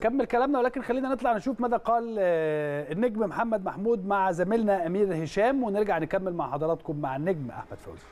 كمل كلامنا ولكن خلينا نطلع نشوف ماذا قال آه، النجم محمد محمود مع زميلنا امير هشام ونرجع نكمل مع حضراتكم مع النجم احمد فوزي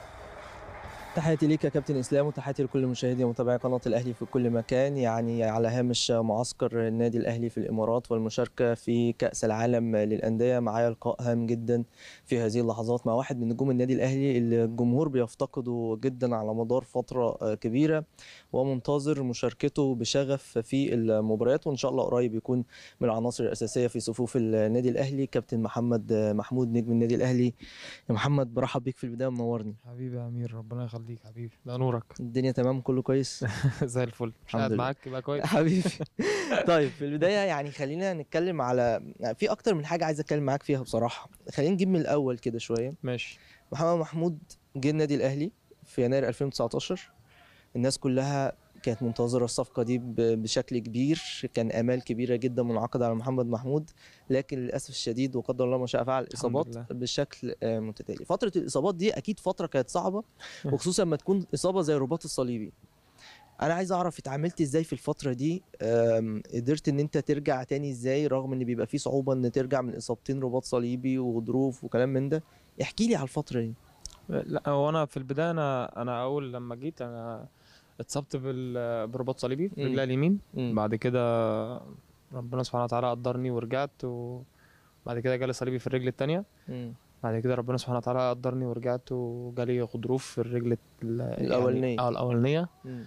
تحياتي ليك يا كابتن اسلام وتحياتي لكل مشاهدي ومتابعي قناه الاهلي في كل مكان يعني على هامش معسكر النادي الاهلي في الامارات والمشاركه في كاس العالم للانديه معايا لقاء هام جدا في هذه اللحظات مع واحد من نجوم النادي الاهلي اللي الجمهور بيفتقده جدا على مدار فتره كبيره ومنتظر مشاركته بشغف في المباريات وان شاء الله قريب يكون من العناصر الاساسيه في صفوف النادي الاهلي كابتن محمد محمود نجم النادي الاهلي يا محمد برحب بيك في البدايه منورني حبيبي يا امير ربنا يخليك حبيبي ده نورك الدنيا تمام كله كويس زي الفل مش الحمد قاعد لله. معاك يبقى كويس حبيبي طيب في البدايه يعني خلينا نتكلم على في اكتر من حاجه عايز اتكلم معاك فيها بصراحه خلينا نجيب من الاول كده شويه ماشي محمد محمود جه النادي الاهلي في يناير 2019 الناس كلها كانت منتظره الصفقه دي ب- بشكل كبير كان امال كبيره جدا منعقده على محمد محمود لكن للاسف الشديد وقدر الله ما شاء فعل الاصابات لله. بشكل آه، متتالي فتره الاصابات دي اكيد فتره كانت صعبه وخصوصا لما تكون اصابه زي الرباط الصليبي انا عايز اعرف اتعاملت ازاي في الفتره دي أم، قدرت ان انت ترجع تاني ازاي رغم ان بيبقى في صعوبه ان ترجع من اصابتين رباط صليبي وغضروف وكلام من ده احكي لي على الفتره دي لا هو انا في البدايه انا انا اول لما جيت انا اتصبت بال- برباط صليبي في مم. رجلي اليمين مم. بعد كده ربنا سبحانه وتعالى قدرني ورجعت وبعد كده جالي صليبي في الرجل التانية مم. بعد كده ربنا سبحانه وتعالى قدرني ورجعت وجالي غضروف في الرجل ال- الأولانية. يعني اه الاولانيه مم.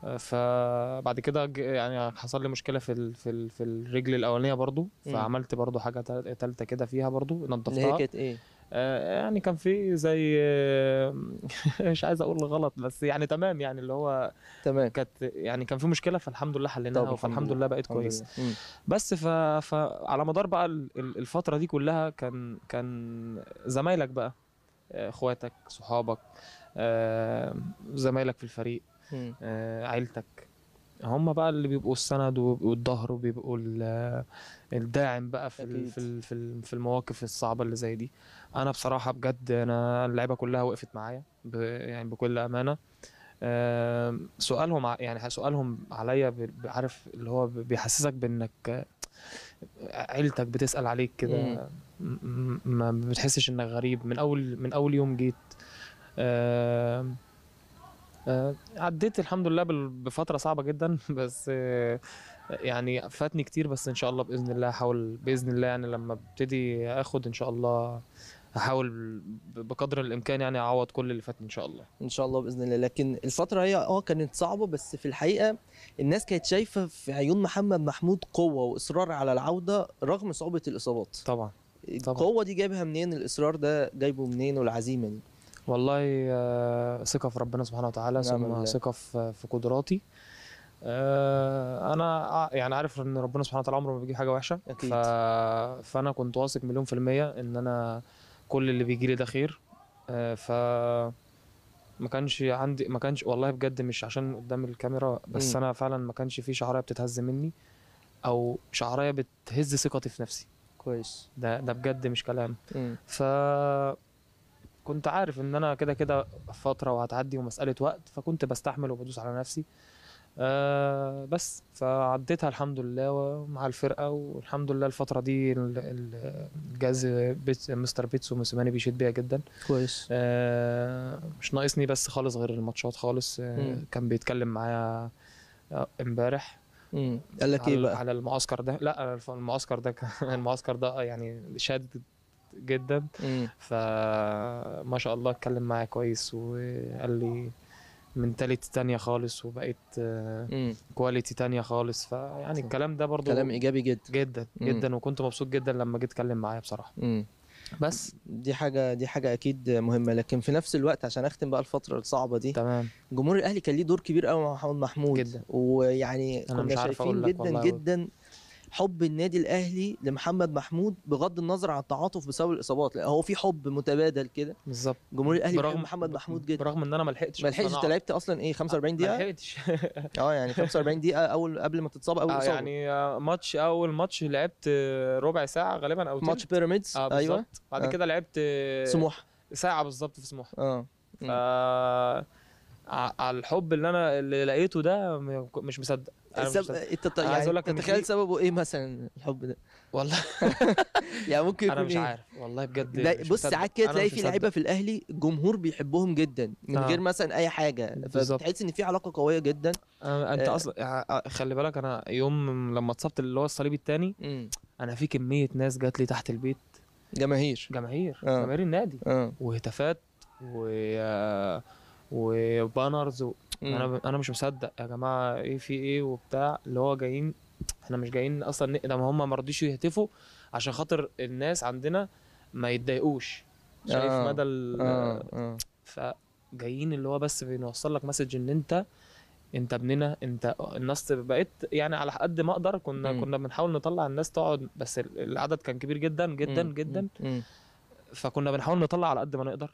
فبعد كده ج- يعني حصل لي مشكله في ال... في ال... في الرجل الاولانيه برضو مم. فعملت برضو حاجه تال- تالته كده فيها برضو اللي هي نضفتها كانت ايه آه، يعني كان في زي آه، مش عايز اقول غلط بس يعني تمام يعني اللي هو تمام كانت يعني كان في مشكله فالحمد لله طب حليناها الحمد فالحمد لله. لله بقيت الحمد كويس لله. مم. بس ف... فعلى مدار بقى ال- ال- الفتره دي كلها كان كان زمايلك بقى آه، اخواتك صحابك آه، زمايلك في الفريق مم. آه، عيلتك هم بقى اللي بيبقوا السند وبيبقوا الظهر وبيبقوا ال- الداعم بقى في ال- أكيد. في ال- في ال- في المواقف الصعبه اللي زي دي انا بصراحه بجد انا اللعيبه كلها وقفت معايا ب- يعني بكل امانه آم، سؤالهم ع- يعني سؤالهم عليا ب- ب- عارف اللي هو ب- بيحسسك بانك آه، عيلتك بتسأل عليك كده م- م- ما بتحسش انك غريب من اول من اول يوم جيت آم، آه، عديت الحمد لله بال- بفترة صعبة جدا بس آه، يعني فاتني كتير بس ان شاء الله باذن الله هحاول باذن الله يعني لما ابتدي اخد ان شاء الله هحاول ب- بقدر الامكان يعني اعوض كل اللي فاتني ان شاء الله ان شاء الله باذن الله لكن الفتره هي اه كانت صعبه بس في الحقيقه الناس كانت شايفه في عيون محمد محمود قوه واصرار على العوده رغم صعوبه الاصابات طبعا طبعا. القوه دي جايبها منين الاصرار ده جايبه منين والعزيمه دي والله آه، ثقة في ربنا سبحانه وتعالى نعم ثم بالله. ثقة في في قدراتي آه، انا ع- يعني عارف ان ربنا سبحانه وتعالى عمره ما بيجيب حاجة وحشة أكيد. ف... فانا كنت واثق مليون في المية ان انا كل اللي بيجي لي ده خير آه، ف ما كانش عندي ما كانش والله بجد مش عشان قدام الكاميرا بس مم. انا فعلا ما كانش في شعرايه بتتهز مني او شعرايه بتهز ثقتي في نفسي كويس ده ده بجد مش كلام مم. ف كنت عارف ان انا كده كده فتره وهتعدي ومساله وقت فكنت بستحمل وبدوس على نفسي آه بس فعديتها الحمد لله ومع الفرقه والحمد لله الفتره دي ال- ال- الجهاز بيت مستر بيتسو موسيماني بيشيد بيها جدا كويس آه مش ناقصني بس خالص غير الماتشات خالص آه مم. كان بيتكلم معايا آه، امبارح مم. قال لك ايه على- بقى على المعسكر ده لا الف- المعسكر ده كان- المعسكر ده يعني شاد جدا مم. فما شاء الله اتكلم معايا كويس وقال لي منتاليتي تانية خالص وبقيت مم. كواليتي تانية خالص فيعني الكلام ده برضو كلام ايجابي جدا جدا مم. جدا وكنت مبسوط جدا لما جيت اتكلم معايا بصراحة مم. بس دي حاجه دي حاجه اكيد مهمه لكن في نفس الوقت عشان اختم بقى الفتره الصعبه دي تمام جمهور الاهلي كان ليه دور كبير قوي مع محمد محمود جدا. ويعني أنا كنا مش عارف شايفين أقول لك جدا والله. جدا حب النادي الاهلي لمحمد محمود بغض النظر عن التعاطف بسبب الاصابات لان هو في حب متبادل كده بالظبط جمهور الاهلي بيحب برغم محمد محمود جدا برغم ان انا ما لحقتش ما لحقتش أصلاً انت لعبت اصلا ايه 45 ما دقيقه لحقتش اه يعني 45 دقيقه اول قبل ما تتصاب اول آه، اصابه يعني آه، ماتش اول ماتش لعبت آه، ربع ساعة غالبا او ماتش تلت. بيراميدز اه ايوه بالظبط بعد آه. كده لعبت آه، سموحه ساعة بالظبط في سموحة اه ف ع- على الحب اللي انا اللي لقيته ده م- مش مصدق أنا مش السبب مصدق. انت ط- أنا عايز يعني أقول لك إن تتخيل في- سببه ايه مثلا الحب ده والله يعني ممكن انا يكون مش ايه عارف والله بجد لا مش بص مصدق. ساعات كده أنا تلاقي مش في مصدق. لعيبه في الاهلي جمهور بيحبهم جدا من آه. غير مثلا اي حاجه بالظبط. فتحس ان في علاقه قويه جدا أنا انت آه. اصلا يعني خلي بالك انا يوم لما اتصبت اللي هو الصليبي التاني مم. انا في كميه ناس جات لي تحت البيت جماهير جماهير آه. جماهير النادي اه وهتافات و آه، وبانرز و... مم. انا انا مش مصدق يا جماعه ايه في ايه وبتاع اللي هو جايين احنا مش جايين اصلا ن- ده ما هم ما رضيش يهتفوا عشان خاطر الناس عندنا ما يتضايقوش شايف آه. مدى ال... اه اه فجايين اللي هو بس بنوصل لك مسج ان انت انت ابننا انت الناس بقيت يعني على قد ما اقدر كنا مم. كنا بنحاول نطلع الناس تقعد بس ال- العدد كان كبير جدا جدا مم. جدا مم. فكنا بنحاول نطلع على قد ما نقدر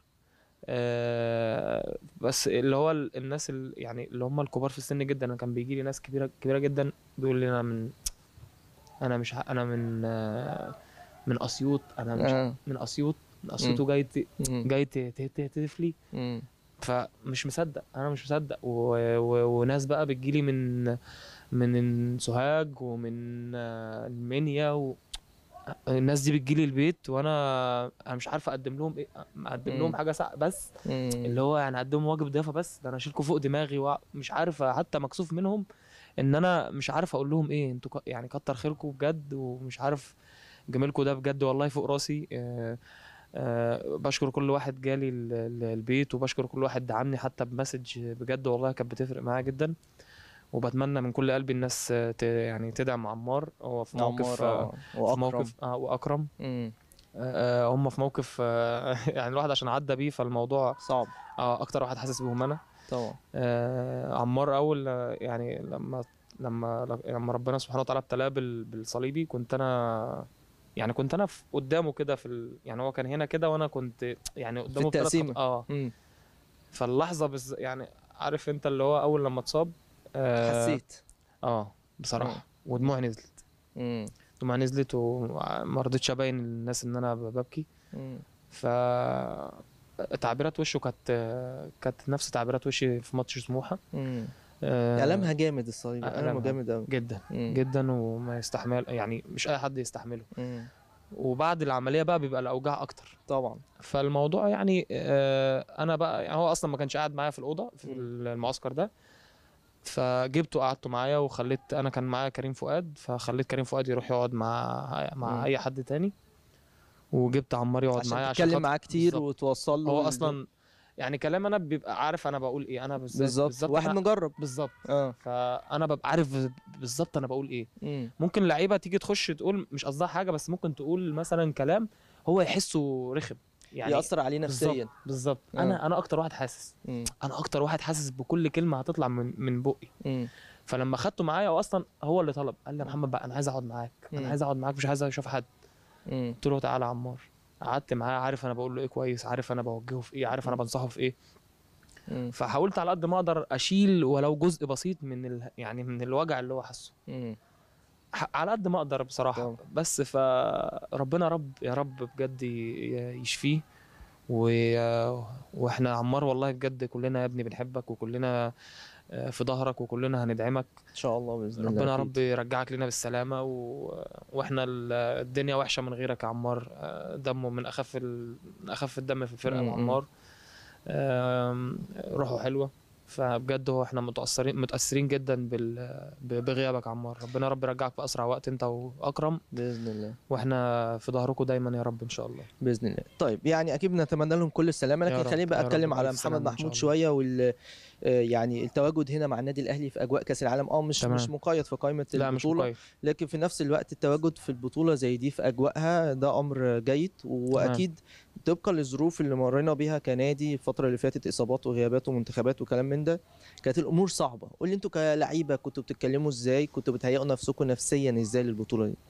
آه، بس اللي هو ال- الناس ال- يعني اللي هم الكبار في السن جدا انا كان بيجي لي ناس كبيره كبيره جدا بيقول لي انا من انا مش ه- انا من آه، من اسيوط انا مش آه. من اسيوط من اسيوط وجاي ت- مم. جاي ت- ت- تهتف لي مم. فمش مصدق انا مش مصدق و... و... وناس بقى بتجيلي من من سوهاج ومن آه، المنيا و... الناس دي بتجيلي البيت وانا انا مش عارف اقدم لهم ايه اقدم مم. لهم حاجه ساعة بس مم. اللي هو يعني اقدم واجب ضيافه بس ده انا اشيلكوا فوق دماغي ومش عارف حتى مكسوف منهم ان انا مش عارف اقول لهم ايه انتوا ك- يعني كتر خيركم بجد ومش عارف جميلكم ده بجد والله فوق راسي آه، آه، بشكر كل واحد جالي ال- ال- البيت وبشكر كل واحد دعمني حتى بمسج بجد والله كانت بتفرق معايا جدا وبتمنى من كل قلبي الناس آه، ت- يعني تدعم عمار هو في موقف عمار، آه، آه. في واكرم موقف آه واكرم مم. آه، هم في موقف آه، يعني الواحد عشان عدى بيه فالموضوع صعب اه اكتر واحد حاسس بيهم انا طبعا آه عمار اول آه، يعني لما لما لما ربنا سبحانه وتعالى ابتلاه بال- بالصليبي كنت انا يعني كنت انا في قدامه كده في ال... يعني هو كان هنا كده وانا كنت يعني قدامه بثلاث التقسيمة. خط- اه مم. فاللحظه بز... يعني عارف انت اللي هو اول لما اتصاب آه حسيت اه بصراحه ودموعي نزلت مم. دموعي نزلت وما رضيتش ابين للناس ان انا ببكي مم. ف تعبيرات وشه كانت كانت نفس تعبيرات وشي في ماتش سموحه مم. آه، ألمها جامد الصليب ألمها. ألمه جامد أوي جدا مم. جدا وما يستحمل يعني مش اي حد يستحمله مم. وبعد العمليه بقى بيبقى الاوجاع اكتر طبعا فالموضوع يعني آه، انا بقى يعني هو اصلا ما كانش قاعد معايا في الاوضه في مم. المعسكر ده فجبته قعدته معايا وخليت انا كان معايا كريم فؤاد فخليت كريم فؤاد يروح يقعد مع مع مم. اي حد تاني وجبت عمار يقعد معايا عشان عشان تتكلم خاطر- معاه كتير بالظبط. وتوصل له هو ال- اصلا يعني كلام انا بيبقى عارف انا بقول ايه انا بالذات بالظبط واحد أنا- مجرب بالظبط اه فانا ببقى عارف بالظبط انا بقول ايه مم. ممكن لعيبه تيجي تخش تقول مش قصدها حاجه بس ممكن تقول مثلا كلام هو يحسه رخم يعني يأثر عليه نفسيا بالظبط بالظبط آه. انا انا اكتر واحد حاسس مم. انا اكتر واحد حاسس بكل كلمه هتطلع من من بقي مم. فلما خدته معايا هو اصلا هو اللي طلب قال لي يا محمد بقى انا عايز اقعد معاك مم. انا عايز اقعد معاك مش عايز اشوف حد مم. قلت له تعالى يا عمار قعدت معاه عارف انا بقول له ايه كويس عارف انا بوجهه في ايه عارف انا بنصحه في ايه مم. فحاولت على قد ما اقدر اشيل ولو جزء بسيط من ال... يعني من الوجع اللي هو حاسه مم. ح- على قد ما اقدر بصراحه طبعا. بس فربنا رب يا رب بجد ي- يشفيه و... واحنا عمار والله بجد كلنا يا ابني بنحبك وكلنا آه، في ظهرك وكلنا هندعمك ان شاء الله باذن الله ربنا يا أكيد. رب يرجعك لنا بالسلامه و... واحنا ال- الدنيا وحشه من غيرك يا عمار آه، دمه من اخف ال... من اخف الدم في الفرقه مم. مع عمار آم، روحه حلوه فبجد هو احنا متاثرين متاثرين جدا بال... ب- بغيابك يا عمار ربنا يا رب يرجعك في اسرع وقت انت واكرم باذن الله واحنا في ظهركم دايما يا رب ان شاء الله باذن الله طيب يعني اكيد نتمنى لهم كل السلامه يا لكن رب، خليني بقى يا رب، اتكلم على ألف محمد سلامة إن شاء محمود الله. شويه وال آه، يعني التواجد هنا مع النادي الاهلي في اجواء كاس العالم اه مش تمام. مش مقيد في قائمه لا مش البطوله كويس لكن في نفس الوقت التواجد في البطوله زي دي في اجواءها ده امر جيد واكيد طبقا للظروف اللي مرينا بيها كنادي الفتره اللي فاتت اصابات وغيابات ومنتخبات وكلام من ده كانت الامور صعبه قول لي انتوا كلعيبه كنتوا بتتكلموا ازاي كنتوا بتهيئوا نفسكم نفسيا ازاي للبطوله دي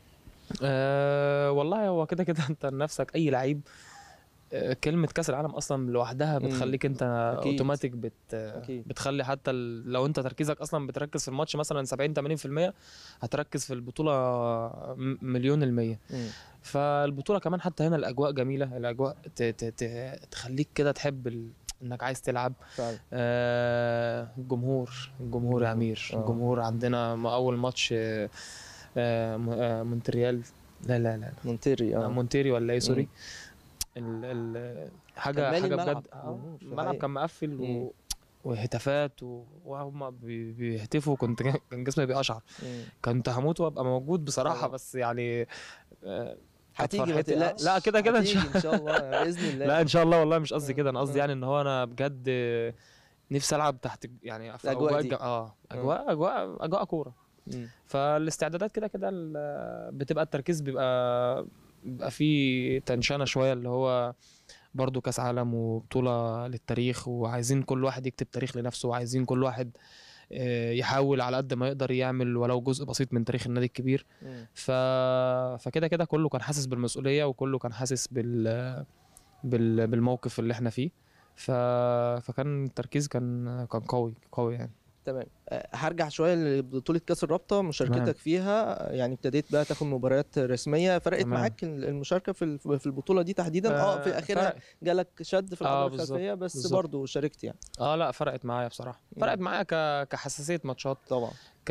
أه والله هو كده كده انت نفسك اي لعيب آه، كلمة كأس العالم أصلا لوحدها مم. بتخليك أنت أكيد. أوتوماتيك بت أكيد. بتخلي حتى ال- لو أنت تركيزك أصلا بتركز في الماتش مثلا 70 80% هتركز في البطولة م- مليون المية مم. فالبطولة كمان حتى هنا الأجواء جميلة الأجواء ت... ت... ت... تخليك كده تحب ال... انك عايز تلعب فعلا آه، الجمهور الجمهور يا امير آه. الجمهور عندنا م- اول ماتش آه، آه، م- آه، مونتريال لا لا لا مونتيري آه. اه مونتيري ولا ايه سوري مم. ال ال كان حاجه مالي حاجه الملعب. بجد آه، جمهور في الملعب الحقيقة. كان مقفل مم. و... وهتافات و- وهم بي- بيهتفوا كنت كان جسمي بيقشعر مم. كنت هموت وابقى موجود بصراحه طبعا. بس يعني آه، كانت هتيجي ما فرحتي- لا- تقلقش لا كده كده ان شاء هتيجي ان شاء الله باذن الله لا ان شاء الله والله مش قصدي آه، كده انا قصدي آه. يعني ان هو انا بجد نفسي العب تحت يعني في الأجواء أجواء دي. الج- اه اجواء اجواء اجواء كوره مم. فالاستعدادات كده كده ال- بتبقى التركيز بيبقى بيبقى فيه تنشنه شويه اللي هو برضو كاس عالم وبطوله للتاريخ وعايزين كل واحد يكتب تاريخ لنفسه وعايزين كل واحد آه، يحاول على قد ما يقدر يعمل ولو جزء بسيط من تاريخ النادي الكبير مم. ف... فكده كده كله كان حاسس بالمسؤوليه وكله كان حاسس بال... بال... بالموقف اللي احنا فيه ف... فكان التركيز كان كان قوي قوي يعني تمام أه، هرجع شويه لبطوله كاس الرابطه مشاركتك تمام. فيها يعني ابتديت بقى تاخد مباريات رسميه فرقت تمام. معاك المشاركه في الف- في البطوله دي تحديدا اه في اخرها فرق- جالك شد في آه، العضله بالظبط، الخلفيه بس بالظبط. برضه شاركت يعني اه لا فرقت معايا بصراحه مم. فرقت معايا ك... كحساسيه ماتشات طبعا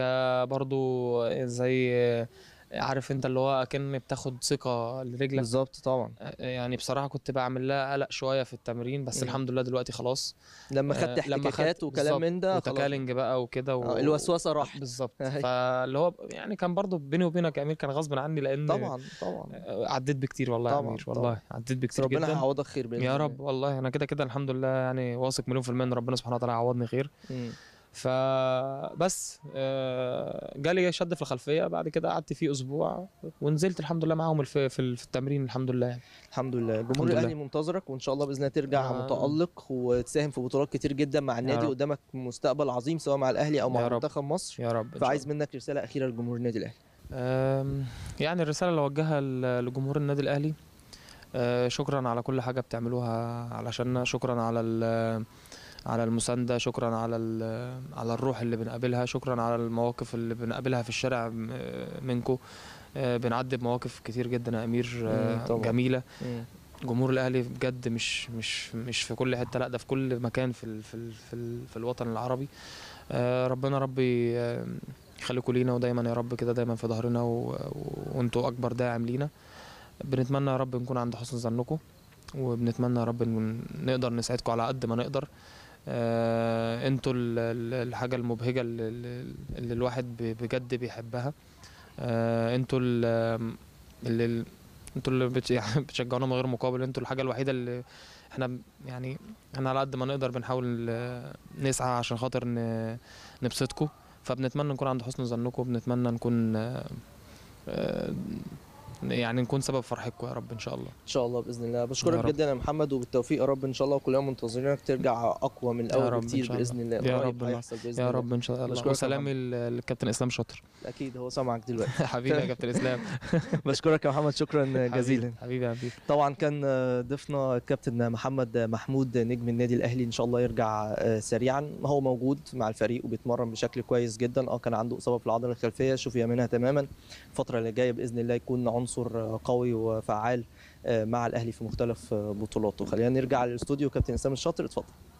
كبرضو زي عارف انت اللي هو اكن بتاخد ثقه لرجلك بالظبط طبعا يعني بصراحه كنت بعمل لها قلق شويه في التمرين بس مم. الحمد لله دلوقتي خلاص لما آه، خدت لما احتكاكات خدت- وكلام بالظبط، من ده خلاص وتكالنج بقى وكده و... آه، الوسوسه راحت بالظبط أهي. فاللي هو يعني كان برضو بيني وبينك يا امير كان غصب عني لان طبعا طبعا عديت بكتير والله يا طبعاً، امير طبعاً. والله عديت بكتير ربنا جدا هيعوضك خير باذن يا الله. رب والله انا كده كده الحمد لله يعني واثق مليون في المية ان ربنا سبحانه وتعالى يعوضني خير مم. فبس آه، جالي شد في الخلفيه بعد كده قعدت فيه اسبوع ونزلت الحمد لله معاهم الف- في ال- في التمرين الحمد لله يعني. الحمد لله الحمد جمهور لله. الاهلي منتظرك وان شاء الله باذن الله ترجع آه. متالق وتساهم في بطولات كتير جدا مع النادي رب. قدامك مستقبل عظيم سواء مع الاهلي او مع يا رب. منتخب مصر يا رب إن شاء فعايز منك رساله اخيره لجمهور النادي الاهلي أم، يعني الرسالة اللي أوجهها ل- لجمهور النادي الأهلي أه، شكرا على كل حاجة بتعملوها علشاننا شكرا على ال- على المساندة شكرا على ال- على الروح اللي بنقابلها شكرا على المواقف اللي بنقابلها في الشارع م- منكو أه، بنعدي بمواقف كتير جدا يا أمير أه، مم، طبعا. جميلة مم. جمهور الأهلي بجد مش مش مش في كل حتة لا ده في كل مكان في ال في ال في, ال في الوطن العربي أه، ربنا ربي أه، يخليكم لينا ودايما يا رب كده دايما في ظهرنا و... و... وانتوا اكبر داعم لينا بنتمنى يا رب نكون عند حسن ظنكم وبنتمنى يا رب ان نقدر نساعدكم على قد ما نقدر آه انتوا ال- ال- الحاجه المبهجه اللي, اللي الواحد ب- بجد بيحبها آه انتوا ال- اللي انتوا اللي بتش... يعني بتشجعونا من غير مقابل انتوا الحاجه الوحيده اللي احنا ب- يعني احنا على قد ما نقدر بنحاول آه، نسعى عشان خاطر ن... نبسطكم فبنتمنى نكون عند حسن ظنكم بنتمنى نكون آه، آه، يعني نكون سبب فرحتكم يا رب ان شاء الله ان شاء الله باذن الله يا بشكرك رب. جدا يا محمد وبالتوفيق يا رب ان شاء الله وكلنا منتظرينك ترجع اقوى من يا الاول رب إن بكتير شاء باذن الله الله. يا قريب رب الله. هيحصل باذن يا الله رب ان شاء الله بشكرك يا وسلامي ل- للكابتن اسلام شاطر اكيد هو سامعك دلوقتي حبيبي يا كابتن اسلام بشكرك يا محمد شكرا جزيلا حبيبي- حبيبي يا حبيبي طبعا كان ضيفنا الكابتن محمد محمود نجم النادي الاهلي ان شاء الله يرجع سريعا هو موجود مع الفريق وبيتمرن بشكل كويس جدا اه كان عنده اصابه في العضله الخلفيه شفي منها تماما الفتره اللي جايه باذن الله يكون عنصر قوي وفعال مع الاهلي في مختلف بطولاته خلينا نرجع للاستوديو كابتن اسلام الشاطر اتفضل